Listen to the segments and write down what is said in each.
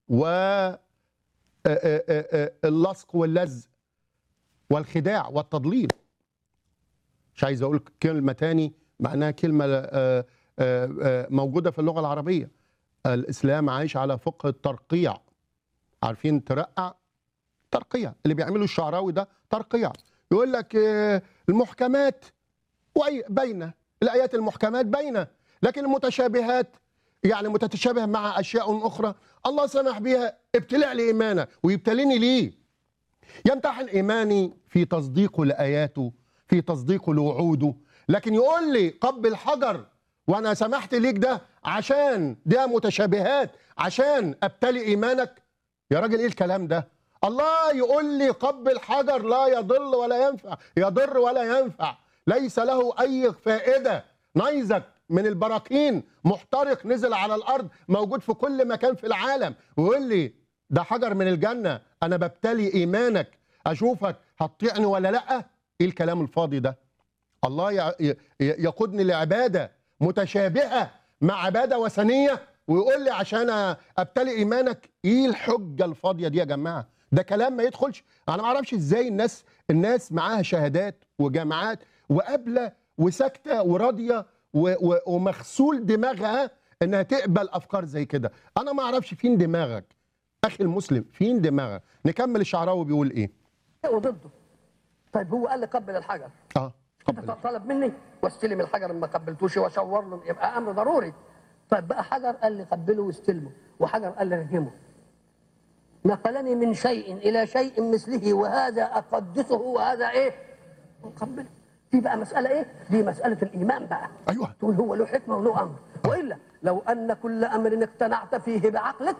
واللصق واللزق والخداع والتضليل مش عايز اقول كلمه تاني معناها كلمه آه، آه، آه، موجوده في اللغه العربيه الاسلام عايش على فقه الترقيع عارفين ترقع ترقيع اللي بيعمله الشعراوي ده ترقيع يقول لك آه، المحكمات وأي- باينه الايات المحكمات باينه لكن المتشابهات يعني متتشابه مع اشياء اخرى الله سمح بها ابتلاء لايمانه ويبتليني ليه يمتحن ايماني في تصديقه لاياته في تصديقه لوعوده لكن يقول لي قبل حجر وانا سمحت ليك ده عشان ده متشابهات عشان ابتلي ايمانك يا راجل ايه الكلام ده الله يقول لي قبل حجر لا يضل ولا ينفع يضر ولا ينفع ليس له اي فائده نيزك من البراكين محترق نزل على الارض موجود في كل مكان في العالم ويقول لي ده حجر من الجنه انا ببتلي ايمانك اشوفك هتطيعني ولا لا ايه الكلام الفاضي ده الله يع- ي- ي- يقودني لعباده متشابهه مع عباده وثنيه ويقول لي عشان ابتلي ايمانك ايه الحجه الفاضيه دي يا جماعه ده كلام ما يدخلش انا ما اعرفش ازاي الناس الناس معاها شهادات وجامعات وقابله وساكته وراضيه و- و- ومغسول دماغها انها تقبل افكار زي كده انا ما اعرفش فين دماغك اخي المسلم فين دماغك نكمل الشعراوي بيقول ايه وضده طيب هو قال لي قبل الحجر اه انت قبل طلب مني واستلم الحجر ما قبلتوش واشاور له يبقى امر ضروري طيب بقى حجر قال لي قبله واستلمه وحجر قال لي رجمه نقلني من شيء الى شيء مثله وهذا اقدسه وهذا ايه مقبله دي بقى مساله ايه دي مساله الايمان بقى ايوه تقول هو له حكمه وله امر والا لو ان كل امر اقتنعت فيه بعقلك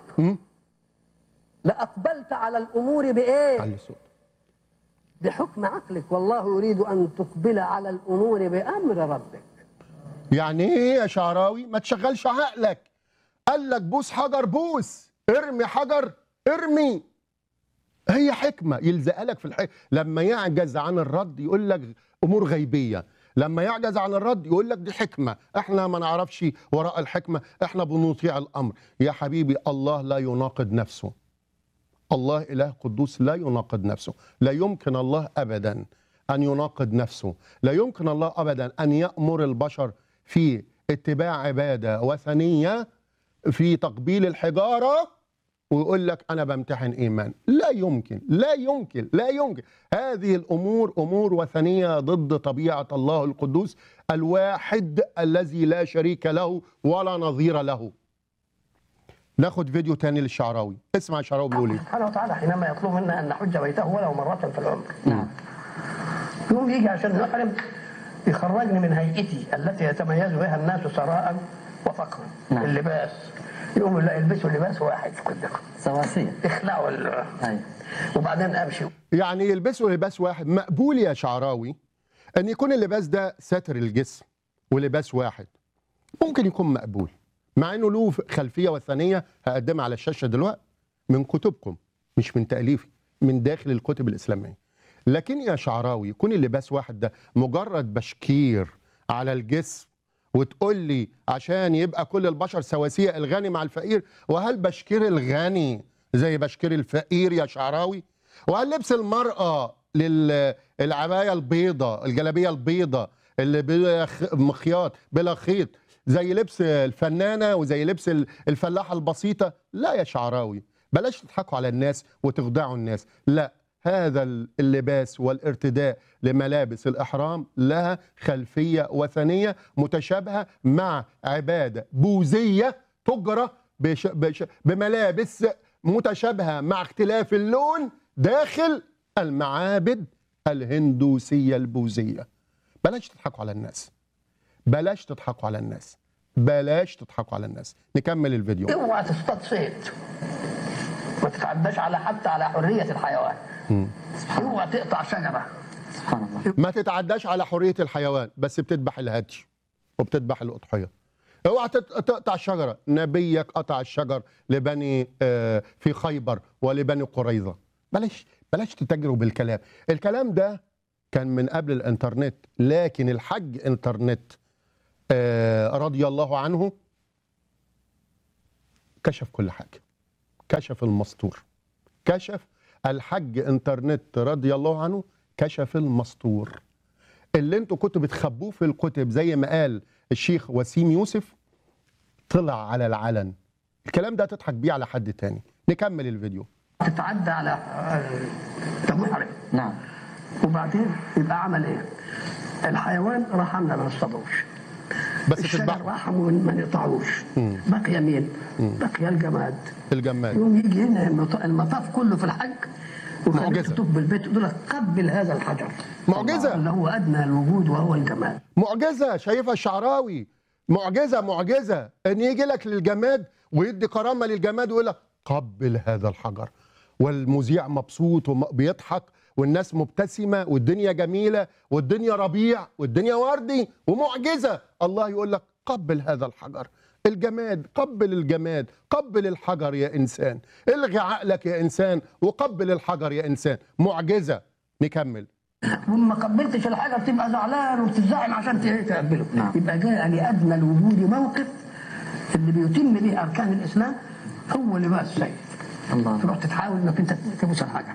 لاقبلت على الامور بايه علي الصوت بحكم عقلك والله يريد ان تقبل على الامور بامر ربك يعني ايه يا شعراوي ما تشغلش عقلك قال لك بوس حجر بوس ارمي حجر ارمي هي حكمه يلزق لك في الحكمه لما يعجز عن الرد يقول لك امور غيبيه لما يعجز عن الرد يقول لك دي حكمه احنا ما نعرفش وراء الحكمه احنا بنطيع الامر يا حبيبي الله لا يناقض نفسه الله اله قدوس لا يناقض نفسه لا يمكن الله ابدا ان يناقض نفسه لا يمكن الله ابدا ان يامر البشر في اتباع عباده وثنيه في تقبيل الحجاره ويقول لك انا بمتحن ايمان لا يمكن لا يمكن لا يمكن هذه الامور امور وثنيه ضد طبيعه الله القدوس الواحد الذي لا شريك له ولا نظير له ناخد فيديو تاني للشعراوي اسمع الشعراوي بيقول ايه سبحانه وتعالى حينما يطلب منا ان نحج بيته ولو مره في العمر نعم يوم يجي عشان نحرم يخرجني من هيئتي التي يتميز بها الناس ثراء وفقرا نعم. اللباس يقوموا لا يلبسوا لباس واحد كلكم سواسية اخلعوا ال- أيوة وبعدين امشي يعني يلبسوا لباس واحد مقبول يا شعراوي ان يكون اللباس ده ساتر الجسم ولباس واحد ممكن يكون مقبول مع انه له خلفيه وثنيه هقدمها على الشاشه دلوقتي من كتبكم مش من تاليفي من داخل الكتب الاسلاميه لكن يا شعراوي يكون اللباس واحد ده مجرد بشكير على الجسم وتقول لي عشان يبقى كل البشر سواسية الغني مع الفقير وهل بشكير الغني زي بشكير الفقير يا شعراوي وهل لبس المرأة للعباية البيضة الجلابية البيضة اللي بلا خ- مخياط بلا خيط زي لبس الفنانة وزي لبس ال- الفلاحة البسيطة لا يا شعراوي بلاش تضحكوا على الناس وتخدعوا الناس لا هذا اللباس والارتداء لملابس الإحرام لها خلفية وثنية متشابهة مع عبادة بوذية تجرى بش بش بملابس متشابهة مع اختلاف اللون داخل المعابد الهندوسية البوذية بلاش تضحكوا على الناس بلاش تضحكوا على الناس بلاش تضحكوا على الناس نكمل الفيديو اوعى تصطاد صيد ما تتعداش على حتى على حريه الحيوان اوعى تقطع شجره سبحان الله ما تتعداش على حريه الحيوان بس بتذبح الهدي وبتذبح الاضحيه اوعى تت- تقطع الشجره نبيك قطع الشجر لبني آه، في خيبر ولبني قريظه بلاش بلاش تتاجروا بالكلام الكلام ده كان من قبل الانترنت لكن الحج انترنت آه، رضي الله عنه كشف كل حاجه كشف المستور كشف الحج انترنت رضي الله عنه كشف المستور اللي انتوا كنتوا بتخبوه في الكتب زي ما قال الشيخ وسيم يوسف طلع على العلن الكلام ده تضحك بيه على حد تاني نكمل الفيديو تتعدى على المحرم نعم وبعدين يبقى عمل ايه؟ الحيوان رحمنا ما نصطادوش بس الشجر تذبحه رحم ما نقطعوش بقي مين؟ بقي الجماد الجمال يوم يجي هنا المط- المطاف كله في الحج وخليك معجزة. تطوف بالبيت يقول لك قبل هذا الحجر معجزة. اللي هو ادنى الوجود وهو الجماد معجزه شايفها الشعراوي معجزه معجزه ان يجي لك للجماد ويدي كرامه للجماد ويقول لك قبل هذا الحجر والمذيع مبسوط وبيضحك والناس مبتسمه والدنيا جميله والدنيا ربيع والدنيا وردي ومعجزه الله يقول لك قبل هذا الحجر الجماد قبل الجماد قبل الحجر يا انسان الغي عقلك يا انسان وقبل الحجر يا انسان معجزه نكمل وما قبلتش الحجر تبقى زعلان وتزعم عشان ت- تقبله نعم. يبقى جاء لادنى الوجود موقف اللي بيتم به اركان الاسلام هو لباس السيف الله تروح تحاول انك انت تبوس الحجر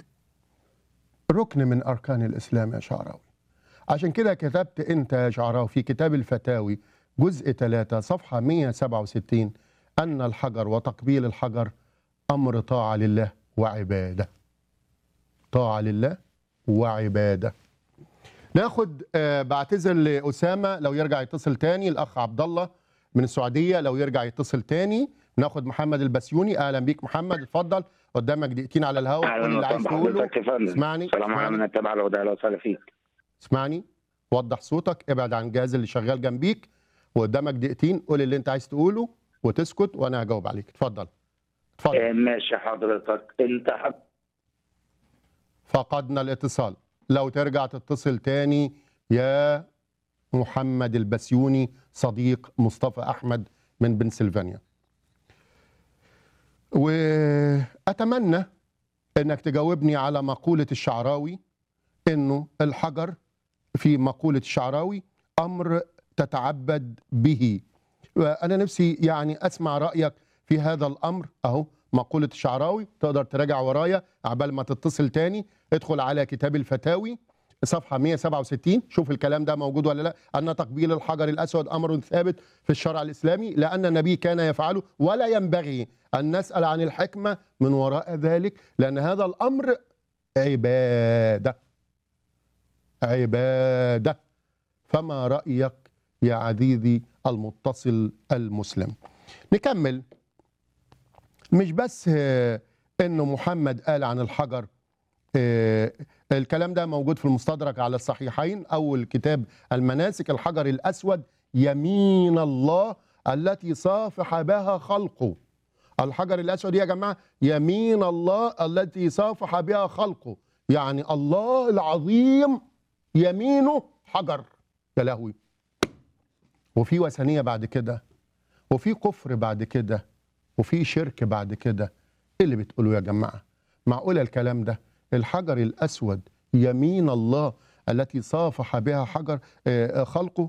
ركن من أركان الإسلام يا شعراوي عشان كده كتبت أنت يا شعراوي في كتاب الفتاوي جزء 3 صفحة 167 أن الحجر وتقبيل الحجر أمر طاعة لله وعبادة طاعة لله وعبادة ناخد آه بعتذر لأسامة لو يرجع يتصل تاني الأخ عبد الله من السعودية لو يرجع يتصل تاني ناخد محمد البسيوني أهلا بيك محمد اتفضل قدامك دقيقتين على الهواء قول اهلا اللي عايز وسهلا تقوله بحضرتك يا فندم اسمعني السلام عليكم اسمعني من التبع الهدى اهلا وسهلا فيك اسمعني وضح صوتك ابعد عن الجهاز اللي شغال جنبيك وقدامك دقيقتين قول اللي انت عايز تقوله وتسكت وانا هجاوب عليك اتفضل اتفضل آه ماشي حضرتك انت حب... فقدنا الاتصال لو ترجع تتصل تاني يا محمد البسيوني صديق مصطفى احمد من بنسلفانيا واتمنى انك تجاوبني على مقوله الشعراوي انه الحجر في مقوله الشعراوي امر تتعبد به انا نفسي يعني اسمع رايك في هذا الامر اهو مقوله الشعراوي تقدر تراجع ورايا عبال ما تتصل تاني ادخل على كتاب الفتاوي صفحه 167 شوف الكلام ده موجود ولا لا ان تقبيل الحجر الاسود امر ثابت في الشرع الاسلامي لان النبي كان يفعله ولا ينبغي ان نسال عن الحكمه من وراء ذلك لان هذا الامر عباده عباده فما رايك يا عزيزي المتصل المسلم نكمل مش بس آه، انه محمد قال عن الحجر آه، الكلام ده موجود في المستدرك على الصحيحين اول كتاب المناسك الحجر الاسود يمين الله التي صافح بها خلقه الحجر الاسود يا جماعه يمين الله التي صافح بها خلقه يعني الله العظيم يمينه حجر يا لهوي وفي وثنيه بعد كده وفي كفر بعد كده وفي شرك بعد كده ايه اللي بتقولوا يا جماعه معقوله الكلام ده الحجر الاسود يمين الله التي صافح بها حجر آه، آه، خلقه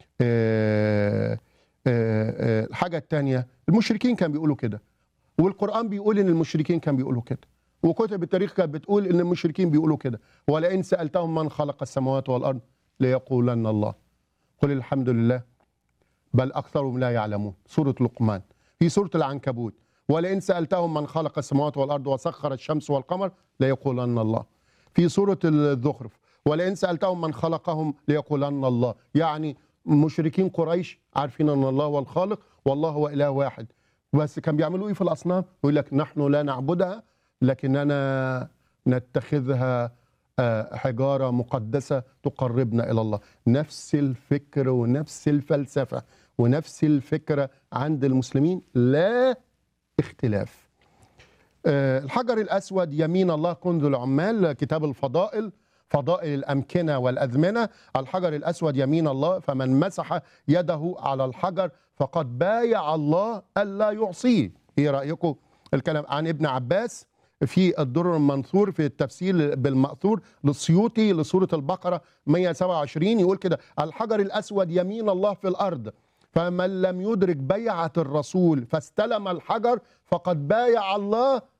آه، آه، آه، الحاجه الثانيه المشركين كانوا بيقولوا كده والقران بيقول ان المشركين كانوا بيقولوا كده وكتب التاريخ كانت بتقول ان المشركين بيقولوا كده ولئن سالتهم من خلق السماوات والارض ليقولن الله قل الحمد لله بل اكثرهم لا يعلمون سوره لقمان في سوره العنكبوت ولئن سالتهم من خلق السماوات والارض وسخر الشمس والقمر ليقولن الله في سوره الزخرف ولئن سالتهم من خلقهم ليقولن الله يعني مشركين قريش عارفين ان الله هو الخالق والله هو اله واحد بس كان بيعملوا ايه في الاصنام يقول لك نحن لا نعبدها لكننا نتخذها آه، حجاره مقدسه تقربنا الى الله نفس الفكر ونفس الفلسفه ونفس الفكره عند المسلمين لا اختلاف آه، الحجر الاسود يمين الله كنز العمال كتاب الفضائل فضائل الامكنه والازمنه الحجر الاسود يمين الله فمن مسح يده على الحجر فقد بايع الله الا يعصيه ايه رايكم الكلام عن ابن عباس في الدر المنثور في التفسير بالمأثور للسيوطي لسورة البقرة 127 يقول كده الحجر الأسود يمين الله في الأرض فمن لم يدرك بيعة الرسول فاستلم الحجر فقد بايع الله